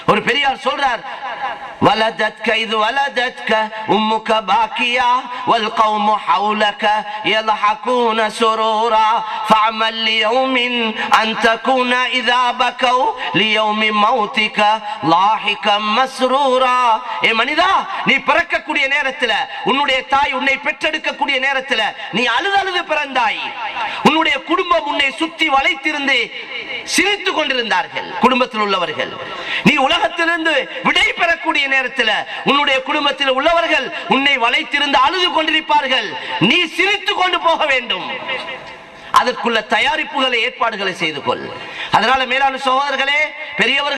ஒரு பெரியார் சொல்றார் ولدتك إذ ولدتك أمك باكيا والقوم حولك يضحكون سرورا فاعمل ليوم أن تكون إذا بكوا ليوم موتك لاحقا مسرورا ஏ மனிதா நீ பிறக்கக்கூடிய நேரத்துல உன்னுடைய தாய் உன்னை பெற்றெடுக்கக்கூடிய நேரத்துல நீ அழுது அழுது பிறந்தாய் உன்னுடைய குடும்பம் உன்னை சுத்தி வளைத்திருந்து சிரித்துக் கொண்டிருந்தார்கள் குடும்பத்தில் உள்ளவர்கள் நீ உலகத்திலிருந்து விடை பெறக்கூடிய நேரத்தில் உன்னுடைய குடும்பத்தில் உள்ளவர்கள் உன்னை வளைத்திருந்து அழுது கொண்டிருப்பார்கள் நீ சிரித்துக் கொண்டு போக வேண்டும் அதற்குள்ள தயாரிப்புகளை ஏற்பாடுகளை செய்து கொள் அதனால மேலான சகோதரர்களே பெரியவர்கள்